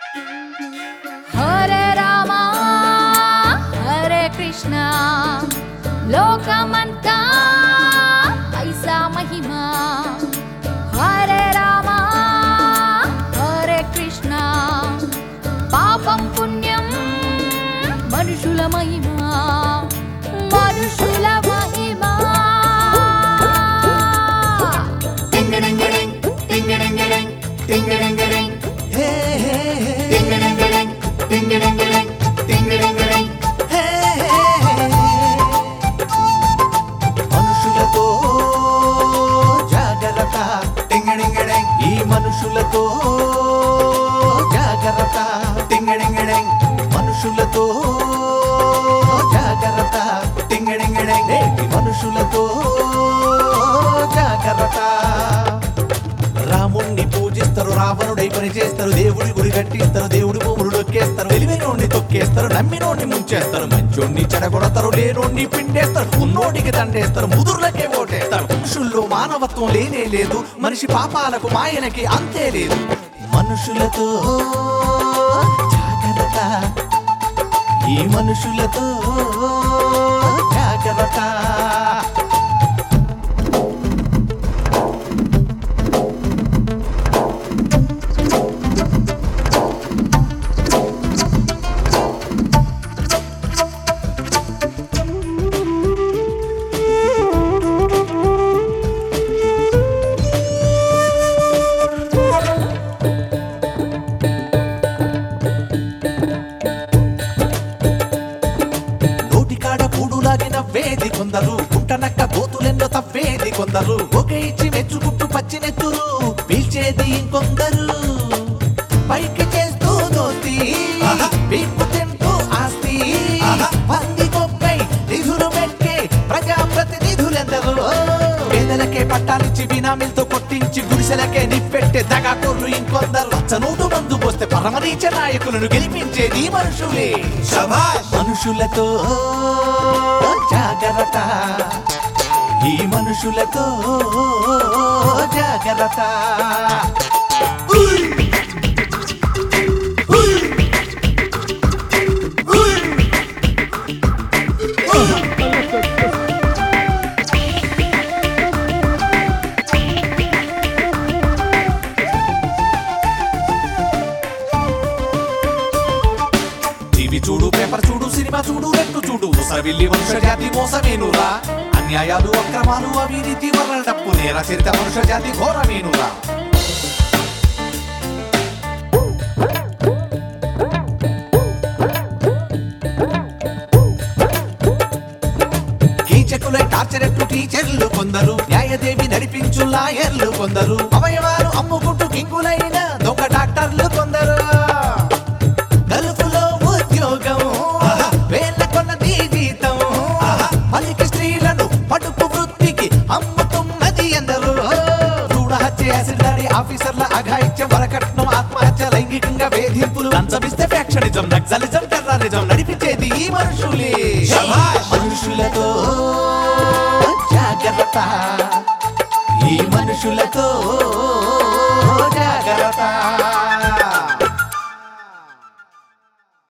హరే రామ హరే కృష్ణ లోకమంతా ఐసా మహిమ హరే రామ హరే కృష్ణ పాపం పుణ్యం మనుషుల మహిమ మనుషుల మహిమ టింగడింగడింగ్, టింగడింగడింగ్, టింగడింగడింగ్, హే హే హే టింగడింగడింగ్, టింగడింగడింగ్, టింగడింగడింగ్. హే హే హే. మనుషులతో జాగ్రత్త టింగడింగడింగ్ ఈ మనుషులతో జాగ్రత్త టింగడింగడింగ్ మనుషులతో జాగ్రత్త టింగడింగడింగ్ నేటి మనుషులతో జాగ్రత్త రాముణ్ణి పూజిస్తారు రావణుడై పని చేస్తారు దేవుడి గుడి కట్టిస్తారు దేవుడి భూములు నొక్కేస్తారు తెలివినోడిని తొక్కేస్తారు నమ్మినోడిని ముంచేస్తారు మంచోడిని చెడగొడతారు లేనోడిని పిండేస్తారు ఉన్నోడికి దండేస్తారు ముదుర్లకే ఓటేస్తారు మనుషుల్లో మానవత్వం లేనే లేదు మనిషి పాపాలకు మాయనకి అంతే లేదు మనుషులతో జాగ్రత్త ఈ మనుషులతో జాగ్రత్త నోటికాడ పూడులాగిన వేది కొందరు గుంటనక్క గోతులెన్నో తవ్వేది కొందరు ఒక ఇచ్చి మెచ్చుకుంటూ పచ్చినెత్తురు పీల్చేది ఇంకొందరు పైకి చేస్తూ దోస్తి పీక్కు తింటూ ఆస్తి పంది కొక్కై నిధులు పెట్టే ప్రజాప్రతినిధులెందరూ పేదలకే పట్టాలిచ్చి బినామీలతో కొట్టించి గుడిసెలకే నిప్పెట్టే దగాకోర్లు ఇంకొందరు పచ్చనూటు మందు పోస్తే పరమరీచ నాయకులను గెలిపించేది మనుషులే మనుషులతో జాగ్రత్త ఈ మనుషులతో జాగ్రత్త టీవీ చూడు పేపర్ చూడు సినిమా చూడు రెట్టు చూడు ఉసవిల్లి మనుష్య జాతి మోసమేనురా అన్యాయాలు అక్రమాలు అవినీతి వల్ల డప్పు నేర చరిత మనుష్య జాతి ఘోరమేనురా కీచకులై టార్చరెట్లు టీచర్లు కొందరు న్యాయదేవి నడిపించు లాయర్లు కొందరు అవయవాలు అమ్ముకుంటూ కింగులైన దొంగ డాక్టర్లు కొందరు గల్ఫ్లో ఉద్యోగం వేల కొన్నది జీతం పలికి స్త్రీలను పడుపు వృత్తికి అమ్ముతున్నది ఎందరు చూడ హత్య యాసిడ్ దాడి ఆఫీసర్ల అఘాయిత్యం వరకట్నం ఆత్మహత్య లైంగికంగా వేధింపులు లంచమిస్తే ఫ్యాక్షనిజం నక్సలిజం టెర్రరిజం నడిపించేది ఈ మనుషులే మనుషులతో జాగ్రత్త ఈ మనుషులతో